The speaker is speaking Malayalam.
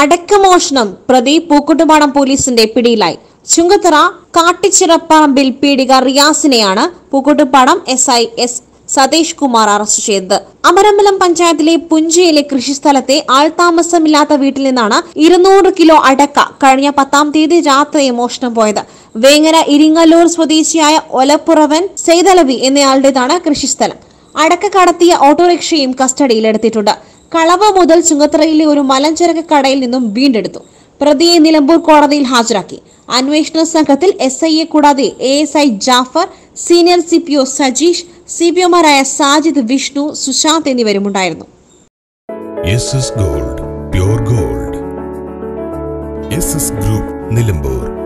അടക്കമോഷണം പ്രതി പൂക്കുട്ടുപാടം പോലീസിന്റെ പിടിയിലായി ചുങ്കത്തറ കാട്ടിച്ചിറപ്പറമ്പിൽ പീഡിക റിയാസിനെയാണ് Pookottumpadam S I S Satheesh Kumar arrest ചെയ്തത് അമരമ്പലം പഞ്ചായത്തിലെ പുഞ്ചയിലെ കൃഷിസ്ഥലത്തെ ആൾതാമസമില്ലാത്ത വീട്ടിൽ നിന്നാണ് ഇരുന്നൂറ് കിലോ അടക്ക കഴിഞ്ഞ പത്താം തീയതി രാത്രി മോഷണം പോയത് വേങ്ങര ഇരിങ്ങല്ലൂർ സ്വദേശിയായ ഒലപ്പുറവൻ സെയ്തലവി എന്നയാളുടേതാണ് കൃഷിസ്ഥലം അടക്ക കടത്തിയ ഓട്ടോറിക്ഷയും കസ്റ്റഡിയിലെടുത്തിട്ടുണ്ട് കളവ മുതൽ ചുങ്കത്തറയിലെ ഒരു മലഞ്ചരക്ക് കടയിൽ നിന്നും വീണ്ടെടുത്തു പ്രതിയെ നിലമ്പൂർ കോടതിയിൽ ഹാജരാക്കി അന്വേഷണ സംഘത്തിൽ എസ് ഐയെ കൂടാതെ A S I Jafar senior C P O Sajeesh C P ഒമാരായ സാജിദ് വിഷ്ണു സുശാന്ത് എന്നിവരുമുണ്ടായിരുന്നു S S gold pure gold S S group Nilambur